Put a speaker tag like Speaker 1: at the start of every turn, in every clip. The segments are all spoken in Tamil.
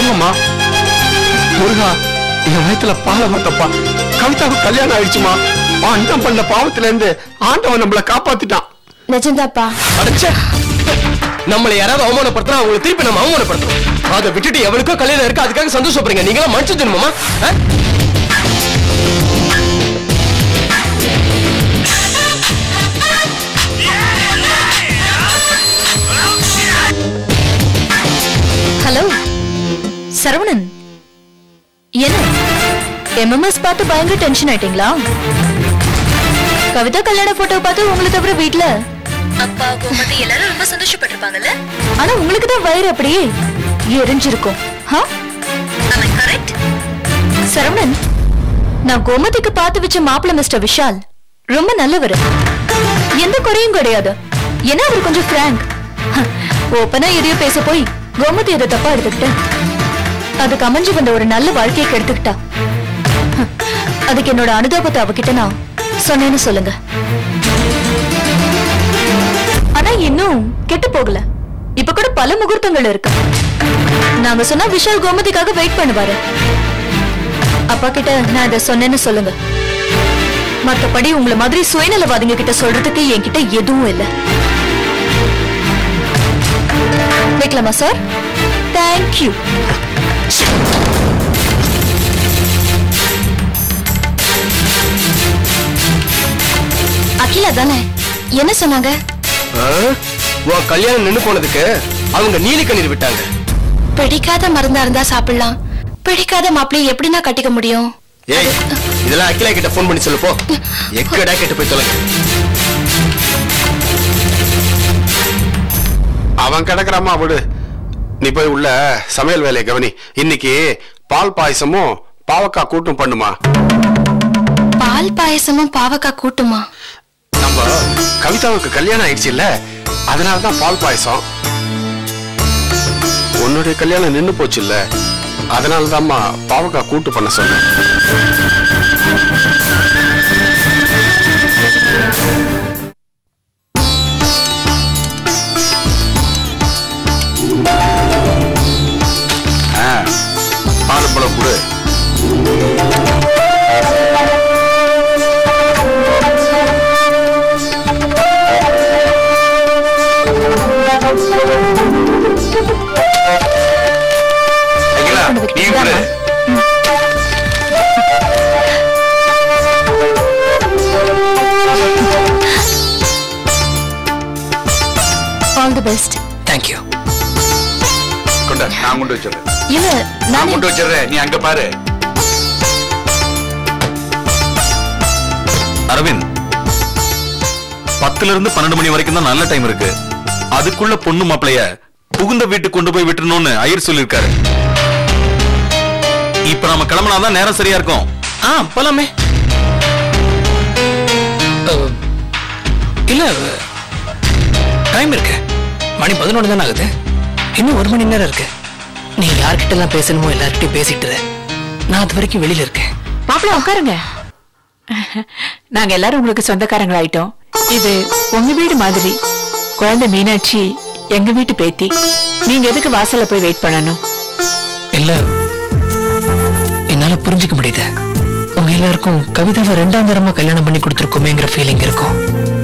Speaker 1: ஆமாம்மா முருகா என் வயித்துல பாலை பார்த்தப்பா கவிதாவுக்கு கல்யாணம் ஆயிடுச்சுமா அண்ணன் பண்ண பாவத்துல இருந்து ஆண்டவன் நம்மள காப்பாத்திட்டான்
Speaker 2: நிஜம்தாப்பா
Speaker 3: அடிச்சே நம்மளை யாராவது அவமானப்படுத்தினா அவங்களை திருப்பி நம்ம அவமானப்படுத்தணும் அதை விட்டுட்டு எவனுக்கோ கல்யாணம் இருக்கு அதுக்காக சந்தோஷப்படுறீங்க நீங்களா மனுஷ ஜென்மமா ஆ?
Speaker 2: ஹலோ சரவணன் என்ன எம்எம்எஸ் பார்த்து பயங்கர டென்ஷன் ஆயிட்டீங்களா கவிதா கல்யாண போட்டோ பார்த்து உங்களை தவிர வீட்ல அப்பா கோமதி எல்லாரும் ரொம்ப சந்தோஷப்பட்டிருப்பாங்கல்ல ஆனா உங்களுக்கு தான் வயிறு அப்படியே எரிஞ்சிருக்கும் கரெக்ட் சரவணன் நான் கோமதிக்கு பார்த்து வச்ச மாப்பிள்ள மிஸ்டர் விஷால் ரொம்ப நல்லவர் எந்த குறையும் கிடையாது ஏன்னா அவர் கொஞ்சம் ஃப்ராங்க் ஓப்பனா எதையோ பேச போய் கோமதி அதை தப்பா எடுத்துக்கிட்டேன் அதுக்கு அமைஞ்சு வந்த ஒரு நல்ல வாழ்க்கையை கெடுத்துக்கிட்டா அதுக்கு என்னோட அனுதாபத்தை அவகிட்ட நான் சொன்னேன்னு சொல்லுங்க ஆனா இன்னும் கெட்டு போகல இப்ப கூட பல முகூர்த்தங்கள் இருக்கு நாங்க சொன்னா விஷால் கோமதிக்காக வெயிட் பண்ணுவாரு அப்பா கிட்ட நான் இதை சொன்னேன்னு சொல்லுங்க மத்தபடி உங்களை மாதிரி சுயநலவாதிங்க கிட்ட சொல்றதுக்கு என்கிட்ட எதுவும் இல்ல வைக்கலாமா சார் தேங்க்யூ அகிலா தானே என்ன சொன்னாங்க
Speaker 3: ஆ? உன் கல்யாணம் நின்னு போனதுக்கு அவங்க நீலி கண்ணீர் விட்டாங்க
Speaker 2: பிடிக்காத மருந்தா இருந்தா சாப்பிடலாம் பிடிக்காத மாப்பிள்ளைய எப்படின்னா கட்டிக்க முடியும்
Speaker 3: ஏய் இதெல்லாம் அகிலா கிட்ட ஃபோன் பண்ணி சொல்லு போ எக்கடா கேட்டு போய் தொலைங்க
Speaker 1: அவன் கிடக்குறாமா விடு நீ போய் உள்ள சமையல் வேலையை கவனி இன்னைக்கு பால் பாயசமும் பாவக்காய் கூட்டும் பண்ணுமா
Speaker 2: பால் பாயசமும் பாவக்காய் கூட்டுமா
Speaker 1: நம்ம கவிதாவுக்கு கல்யாணம் ஆயிடுச்சு இல்ல அதனாலதான் பால் பாயசம் உன்னுடைய கல்யாணம் நின்னு போச்சு இல்ல அதனாலதாம்மா பாவக்காய் கூட்டு பண்ண சொன்னேன் பால் பழம் கொடு அகிலா, நீ கொடு
Speaker 2: ஆல் தி பெஸ்ட்
Speaker 3: தேங்க்யூ
Speaker 4: கொண்ட நான் கொண்டு வச்சிடுறேன்
Speaker 2: இல்ல
Speaker 4: நான்
Speaker 2: நான்
Speaker 4: கொண்டு வச்சிடுறேன் நீ அங்க பாரு
Speaker 5: அரவிந்த் பத்துல இருந்து பன்னெண்டு மணி வரைக்கும் தான் நல்ல டைம் இருக்கு அதுக்குள்ள பொண்ணு மாப்பிளைய புகுந்த வீட்டுக்கு கொண்டு போய் விட்டுறணும்னு ஐயர் சொல்லிருக்காரு இப்ப நம்ம கிளம்பினாதான் நேரம் சரியா இருக்கும்
Speaker 3: ஆ போலாமே அஹ், இல்ல டைம் இருக்கு மணி பதினொன்று தானே ஆகுது இன்னும் ஒரு மணி நேரம் இருக்கு நீ யார்கிட்ட எல்லாம் பேசணுமோ எல்லார்கிட்டயும் பேசிட்டு இரு. நான் அது வரைக்கும் வெளியில இருக்கேன்
Speaker 6: மாப்பிள்ள உட்காருங்க நாங்க எல்லாரும் உங்களுக்கு சொந்தக்காரங்க ஆயிட்டோம் இது உங்க வீடு மாதிரி குழந்தை மீனாட்சி எங்க வீட்டு பேத்தி நீங்க எதுக்கு வாசல்ல போய் வெயிட் பண்ணணும்
Speaker 3: இல்ல என்னால புரிஞ்சுக்க முடியுது உங்க எல்லாருக்கும் கவிதாவை ரெண்டாம் தரமா கல்யாணம் பண்ணி கொடுத்துருக்கோமேங்கிற ஃபீலிங் இருக்கும்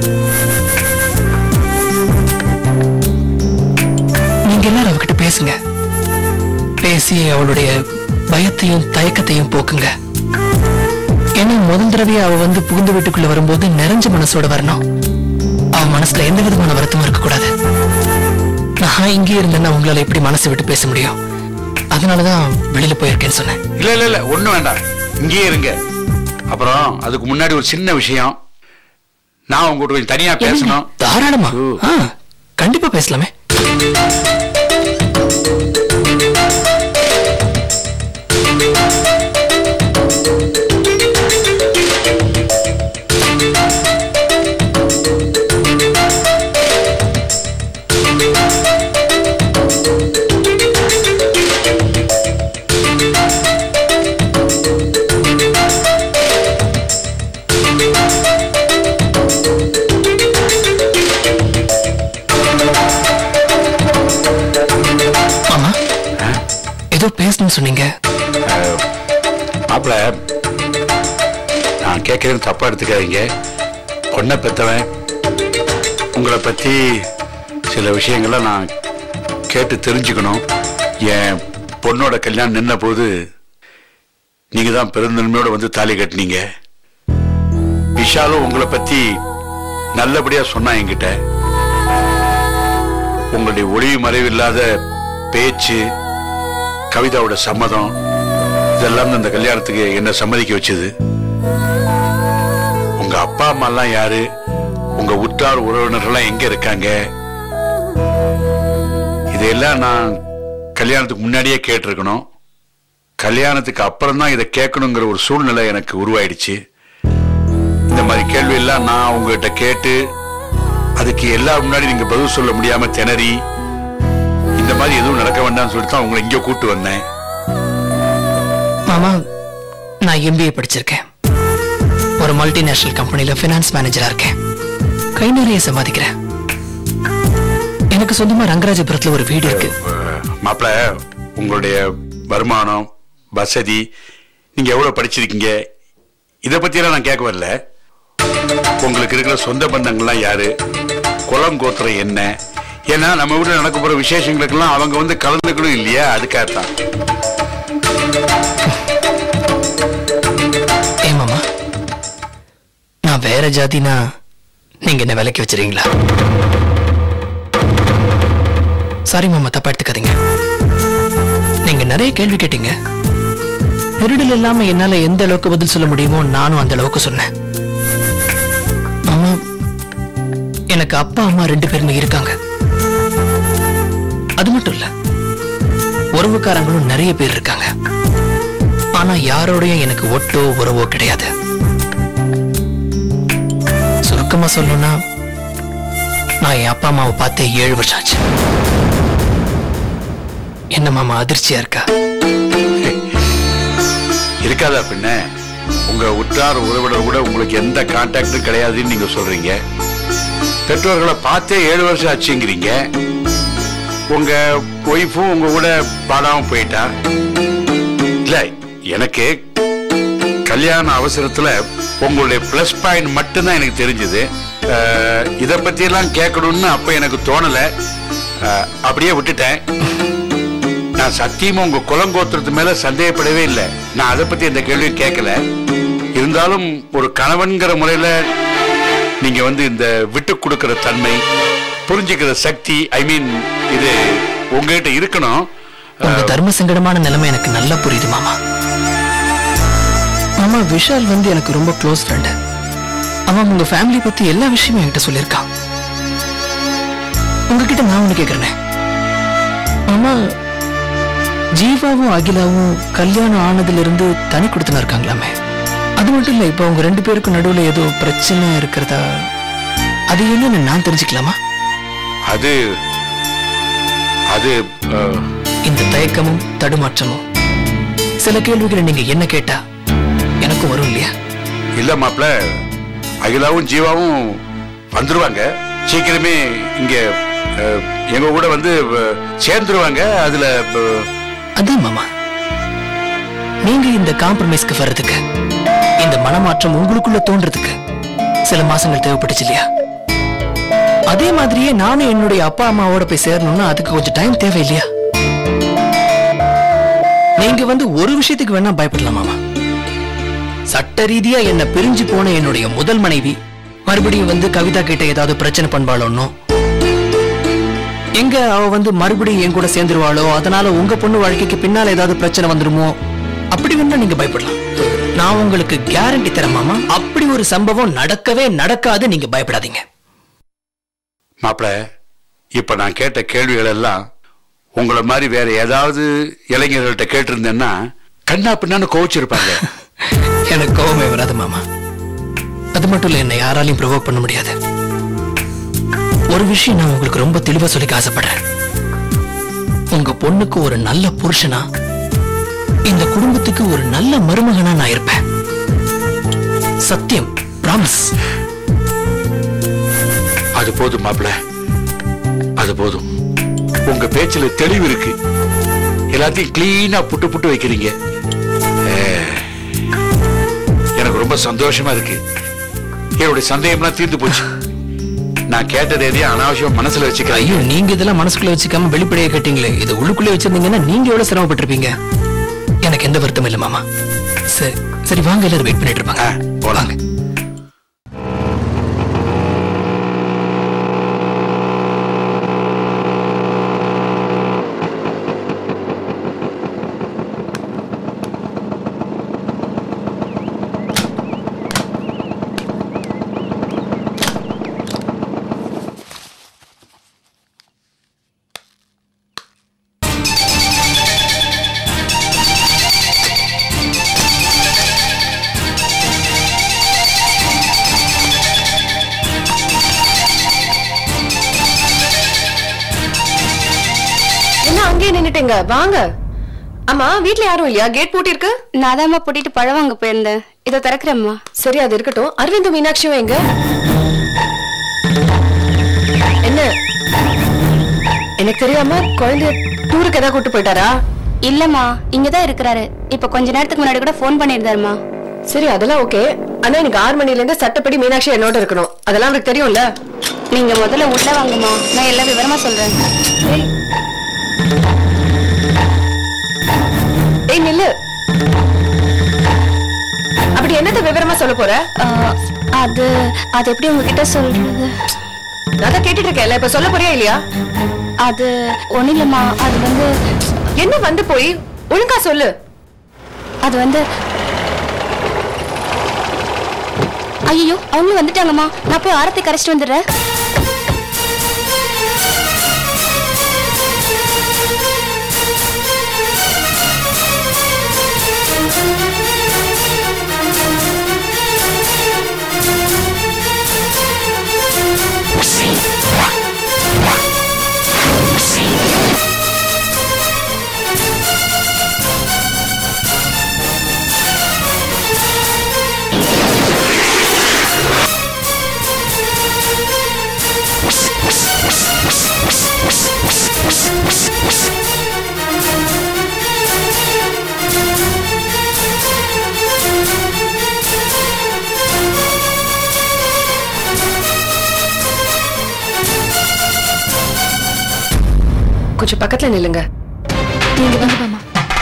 Speaker 3: நீங்க எல்லாரும் அவகிட்ட பேசுங்க பேசி அவளுடைய பயத்தையும் தயக்கத்தையும் போக்குங்க ஏன்னா முதல் தடவையா அவ வந்து புகுந்த வீட்டுக்குள்ள வரும்போது நிறைஞ்ச மனசோட வரணும் அவ மனசுல எந்த விதமான வருத்தமும் இருக்கக்கூடாது நான் இங்கே இருந்தேன்னா உங்களால எப்படி மனசை விட்டு பேச முடியும் அதனாலதான் வெளியில போயிருக்கேன்னு சொன்னேன்
Speaker 4: இல்ல இல்ல இல்ல ஒண்ணும் வேண்டாம் இங்கேயே இருங்க அப்புறம் அதுக்கு முன்னாடி ஒரு சின்ன விஷயம் நான் உங்ககிட்ட கொஞ்சம் தனியா பேசணும்
Speaker 3: தாராளமா ஆ, கண்டிப்பா பேசலாமே ஏதோ பேசணும்னு சொன்னீங்க
Speaker 4: மாப்பிள நான் கேட்கறேன்னு தப்பா எடுத்துக்காதீங்க பொண்ணை பெத்தவன் உங்களை பத்தி சில விஷயங்களை நான் கேட்டு தெரிஞ்சுக்கணும் என் பொண்ணோட கல்யாணம் நின்ன போது நீங்க தான் பெருந்தன்மையோட வந்து தாலி கட்டினீங்க விஷாலும் உங்களை பத்தி நல்லபடியா சொன்னா என்கிட்ட உங்களுடைய ஒளிவு மறைவு இல்லாத பேச்சு கவிதாவோட சம்மதம் இதெல்லாம் இந்த கல்யாணத்துக்கு என்ன சம்மதிக்க வச்சது உங்க அப்பா அம்மா எல்லாம் யாரு உங்க உற்றார் உறவினர்கள்லாம் எங்க இருக்காங்க இதையெல்லாம் நான் கல்யாணத்துக்கு முன்னாடியே கேட்டிருக்கணும் கல்யாணத்துக்கு அப்புறம் தான் இதை கேட்கணுங்கிற ஒரு சூழ்நிலை எனக்கு உருவாயிடுச்சு இந்த மாதிரி கேள்வி எல்லாம் நான் உங்ககிட்ட கேட்டு அதுக்கு எல்லாரும் முன்னாடி நீங்க பதில் சொல்ல முடியாம திணறி இந்த மாதிரி எதுவும் நடக்க வேண்டாம்னு சொல்லிட்டு தான் உங்களை இங்க கூட்டு வந்தேன்
Speaker 3: மாமா நான் எம்பிஏ படிச்சிருக்கேன் ஒரு மல்டிநேஷனல் கம்பெனில ஃபினான்ஸ் மேனேஜரா இருக்கேன் கை நிறைய சம்பாதிக்கிறேன் எனக்கு சொந்தமா ரங்கராஜபுரத்துல ஒரு வீடு இருக்கு
Speaker 4: மாப்பிள உங்களுடைய வருமானம் வசதி நீங்க எவ்வளவு படிச்சிருக்கீங்க இத பத்தி எல்லாம் நான் கேட்க வரல உங்களுக்கு இருக்கிற சொந்த பந்தங்கள்லாம் யாரு குலம் கோத்திரம் என்ன ஏன்னா நம்ம வீட்டுல நடக்க போற விசேஷங்களுக்கெல்லாம் அவங்க வந்து கலந்துக்கணும் இல்லையா அதுக்காகத்தான்
Speaker 3: ஏ மாமா நான் வேற ஜாதினா நீங்க என்ன விலைக்கு வச்சிருக்கீங்களா சாரி மாமா தப்பா எடுத்துக்காதீங்க நீங்க நிறைய கேள்வி கேட்டீங்க நெருடல் இல்லாம என்னால எந்த அளவுக்கு பதில் சொல்ல முடியுமோ நானும் அந்த அளவுக்கு சொன்னேன் மாமா எனக்கு அப்பா அம்மா ரெண்டு பேருமே இருக்காங்க அது மட்டும் இல்ல உறவுக்காரங்களும் நிறைய பேர் இருக்காங்க ஆனா யாரோடையும் எனக்கு ஒட்டோ உறவோ கிடையாது சுருக்கமா சொல்லணும்னா நான் என் அப்பா அம்மாவை பார்த்தே ஏழு வருஷம் ஆச்சு என்ன மாமா அதிர்ச்சியா இருக்கா
Speaker 4: இருக்காதா பின்ன உங்க உற்றார் உறவினர் கூட உங்களுக்கு எந்த கான்டாக்டும் கிடையாதுன்னு நீங்க சொல்றீங்க பெற்றோர்களை பார்த்தே ஏழு வருஷம் ஆச்சுங்கிறீங்க உங்க ஒய்ஃபும் உங்க கூட பாடாம போயிட்டா இல்ல எனக்கு கல்யாண அவசரத்துல உங்களுடைய பிளஸ் பாயிண்ட் மட்டும்தான் எனக்கு தெரிஞ்சது இத பத்தி எல்லாம் கேட்கணும்னு அப்ப எனக்கு தோணல அஹ், அப்படியே விட்டுட்டேன் நான் சத்தியமா உங்க குலங்கோத்திரத்து மேல சந்தேகப்படவே இல்லை நான் அதை பத்தி எந்த கேள்வியும் கேட்கல இருந்தாலும் ஒரு கணவன்கிற முறையில நீங்க வந்து இந்த விட்டு கொடுக்கிற தன்மை புரிஞ்சுக்கிற சக்தி ஐ மீன் இது உங்ககிட்ட இருக்கணும்
Speaker 3: உங்க தர்ம சங்கடமான நிலைமை எனக்கு நல்லா புரியுது மாமா மாமா விஷால் வந்து எனக்கு ரொம்ப க்ளோஸ் ஃப்ரெண்டு அவன் உங்க ஃபேமிலி பத்தி எல்லா விஷயமும் என்கிட்ட சொல்லியிருக்கான் உங்ககிட்ட நான் ஒண்ணு கேக்குறேனே மாமா ஜீவாவும் அகிலாவும் கல்யாணம் ஆனதுல இருந்து தனி கொடுத்துனா இருக்காங்களாமே அது மட்டும் இல்ல இப்ப அவங்க ரெண்டு பேருக்கும் நடுவுல ஏதோ பிரச்சனை இருக்கிறதா அது என்னன்னு நான் தெரிஞ்சுக்கலாமா
Speaker 4: அது அது அஹ்,
Speaker 3: இந்த தயக்கமும் தடுமாற்றமும் சில கேள்விகளை நீங்க என்ன கேட்டா எனக்கும் வரும் இல்லையா
Speaker 4: இல்ல மாப்ள அகிலாவும் ஜீவாவும் வந்துருவாங்க சீக்கிரமே இங்க அஹ், எங்க கூட வந்து அஹ், சேர்ந்துருவாங்க அதுல அஹ்,
Speaker 3: அதான் மாமா நீங்க இந்த காம்ப்ரமைஸ்க்கு வர்றதுக்கு இந்த மனமாற்றம் உங்களுக்குள்ள தோன்றதுக்கு சில மாசங்கள் தேவைப்பட்டுச்சு இல்லையா அதே மாதிரியே நானும் என்னுடைய அப்பா அம்மாவோட போய் சேரணும்னா அதுக்கு கொஞ்சம் டைம் தேவை இல்லையா நீங்க வந்து ஒரு விஷயத்துக்கு வேணா பயப்படலாம் மாமா சட்ட ரீதியா என்ன பிரிஞ்சு போன என்னுடைய முதல் மனைவி மறுபடியும் வந்து கவிதா கிட்ட ஏதாவது பிரச்சனை பண்பாளோன்னோ எங்க அவ வந்து மறுபடியும் என் கூட சேர்ந்துருவாளோ அதனால உங்க பொண்ணு வாழ்க்கைக்கு பின்னால ஏதாவது பிரச்சனை வந்துருமோ அப்படி வேணா நீங்க பயப்படலாம் நான் உங்களுக்கு கேரண்டி தரேன் மாமா அப்படி ஒரு சம்பவம் நடக்கவே நடக்காது நீங்க பயப்படாதீங்க
Speaker 4: மாப்பிள இப்ப நான் கேட்ட கேள்விகள் எல்லாம் உங்களை மாதிரி வேற ஏதாவது இளைஞர்கள்ட்ட கேட்டிருந்தேன்னா கண்ணா பின்னான்னு கோவிச்சிருப்பாங்க
Speaker 3: எனக்கு கோவமே வராது மாமா அது மட்டும் இல்ல என்னை யாராலையும் ப்ரொவோக் பண்ண முடியாது ஒரு விஷயம் நான் உங்களுக்கு ரொம்ப தெளிவா சொல்லிக்க ஆசைப்படுறேன் உங்க பொண்ணுக்கு ஒரு நல்ல புருஷனா இந்த குடும்பத்துக்கு ஒரு நல்ல மருமகனா நான் இருப்பேன் சத்தியம் பிராமிஸ்
Speaker 4: அது போதும் மாப்பிள அது போதும் உங்க பேச்சுல தெளிவு இருக்கு எல்லாத்தையும் கிளீனா புட்டு புட்டு வைக்கிறீங்க ஏ, எனக்கு ரொம்ப சந்தோஷமா இருக்கு என்னுடைய சந்தேகம்லாம் தீர்ந்து போச்சு நான் கேட்டது எதையும் அனாவசியம் மனசுல வச்சுக்கிறேன்
Speaker 3: ஐயோ நீங்க இதெல்லாம் மனசுக்குள்ள வச்சுக்காம வெளிப்படையா கேட்டீங்களே இது உள்ளுக்குள்ளே வச்சிருந்தீங்கன்னா நீங்க எவ்வளவு சிரமப்பட்டிருப்பீங்க எனக்கு எந்த வருத்தம் இல்ல மாமா சரி சரி வாங்க எல்லாரும் வெயிட் பண்ணிட்டு இருப்பாங்க
Speaker 4: ஆ, போலாங்க
Speaker 7: என்ன அங்கேயே நின்னுட்டீங்க வாங்க ஆமா வீட்ல யாரும் இல்லையா கேட் பூட்டி இருக்கு
Speaker 8: நான் தான் பூட்டிட்டு பழம் வாங்க போயிருந்தேன் இதோ திறக்கிறேம்மா
Speaker 7: சரி அது இருக்கட்டும் அரவிந்தும் மீனாட்சியும் எங்க என்ன எனக்கு தெரியாம குழந்தைய டூருக்கு ஏதாவது கூட்டு போயிட்டாரா
Speaker 8: இல்லம்மா இங்கதான் இருக்கிறாரு இப்ப கொஞ்ச நேரத்துக்கு முன்னாடி கூட ஃபோன் பண்ணியிருந்தாருமா
Speaker 7: சரி அதெல்லாம் ஓகே ஆனா எனக்கு ஆறு மணில இருந்து சட்டப்படி மீனாட்சி என்னோட இருக்கணும் அதெல்லாம் அவருக்கு தெரியும்ல
Speaker 8: நீங்க முதல்ல உள்ள வாங்கம்மா நான் எல்லாம் விவரமா சொல்றேன்
Speaker 7: ஏய் நில்லு அப்படி என்னத்த விவரமா சொல்ல போற
Speaker 8: ஆ, அது அது எப்படி உங்ககிட்ட சொல்றது
Speaker 7: நான் தான் கேட்டுட்டு இருக்கேன்ல இப்ப சொல்ல போறியா இல்லையா
Speaker 8: அது ஒண்ணும் இல்லம்மா அது வந்து
Speaker 7: என்ன வந்து போய் ஒழுங்கா சொல்லு
Speaker 8: அது வந்து ஐயோ அவங்களும் வந்துட்டாங்கம்மா நான் போய் ஆரத்தி கரைச்சிட்டு வந்துடுறேன்
Speaker 7: கொஞ்சம் பக்கத்துல நில்லுங்க
Speaker 2: நீங்க வாங்க மாமா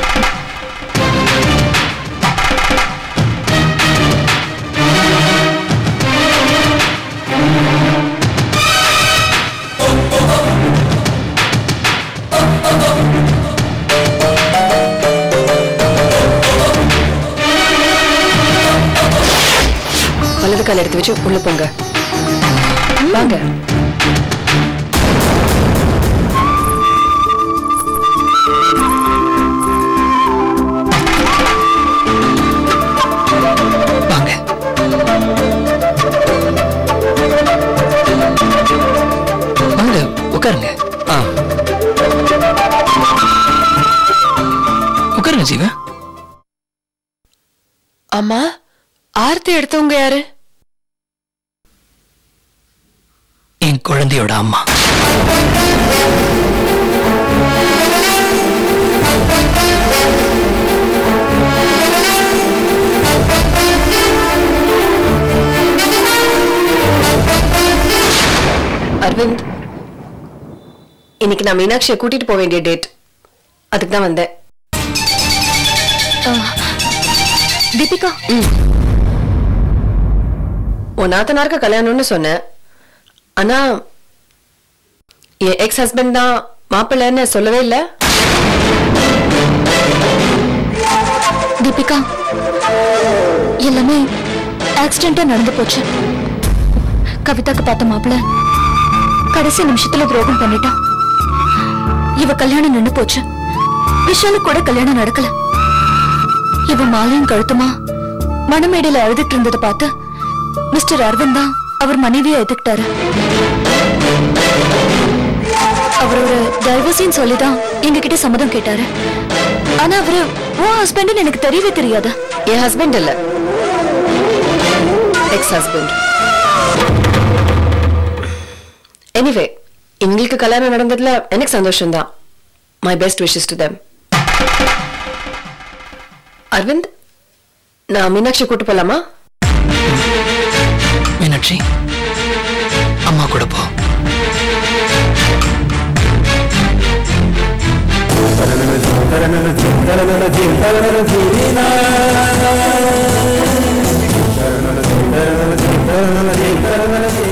Speaker 7: வலது கால் எடுத்து வச்சு உள்ள போங்க வாங்க
Speaker 3: வாங்க வாங்க உட்காருங்க உட்காருங்க ஜீவா
Speaker 7: அம்மா ஆர்த்தி எடுத்தவங்க யாரு
Speaker 3: என் குழந்தையோட அம்மா
Speaker 7: அரவிந்த் இன்னைக்கு நான் மீனாட்சியை கூட்டிட்டு போக வேண்டிய டேட் அதுக்கு தான் வந்தேன்
Speaker 2: தீபிகா
Speaker 7: உன் நாத்தனாருக்கு கல்யாணம்னு சொன்னேன் ஆனா என் எக்ஸ் ஹஸ்பண்ட் தான் மாப்பிள்ளைன்னு சொல்லவே இல்லை
Speaker 2: தீபிகா எல்லாமே ஆக்சிடென்டா நடந்து போச்சு கவிதாக்கு பார்த்த மாப்பிள்ள கடைசி நிமிஷத்துல துரோகம் பண்ணிட்டான் இவ கல்யாணம் நின்னு போச்சு விஷாலுக்கு கூட கல்யாணம் நடக்கல இவ மாலையும் கழுத்துமா மணமேடையில அழுதுட்டு இருந்ததை பார்த்து மிஸ்டர் அரவிந்த் தான் அவர் மனைவியை எதுக்கிட்டாரு அவர் ஒரு டைவர்ஸின்னு சொல்லிதான் எங்ககிட்ட சம்மதம் கேட்டாரு ஆனா அவரு உன் ஹஸ்பண்ட் எனக்கு தெரியவே தெரியாதா
Speaker 7: என் ஹஸ்பண்ட் இல்ல எக்ஸ் ஹஸ்பண்ட் எனிவே எங்களுக்கு கல்யாணம் நடந்ததுல எனக்கு சந்தோஷம் தான் my best wishes to them Aravind நான் மீனாட்சி கூட்டு போலாமா
Speaker 3: மீனாட்சி அம்மா கூட போ
Speaker 9: Thank you.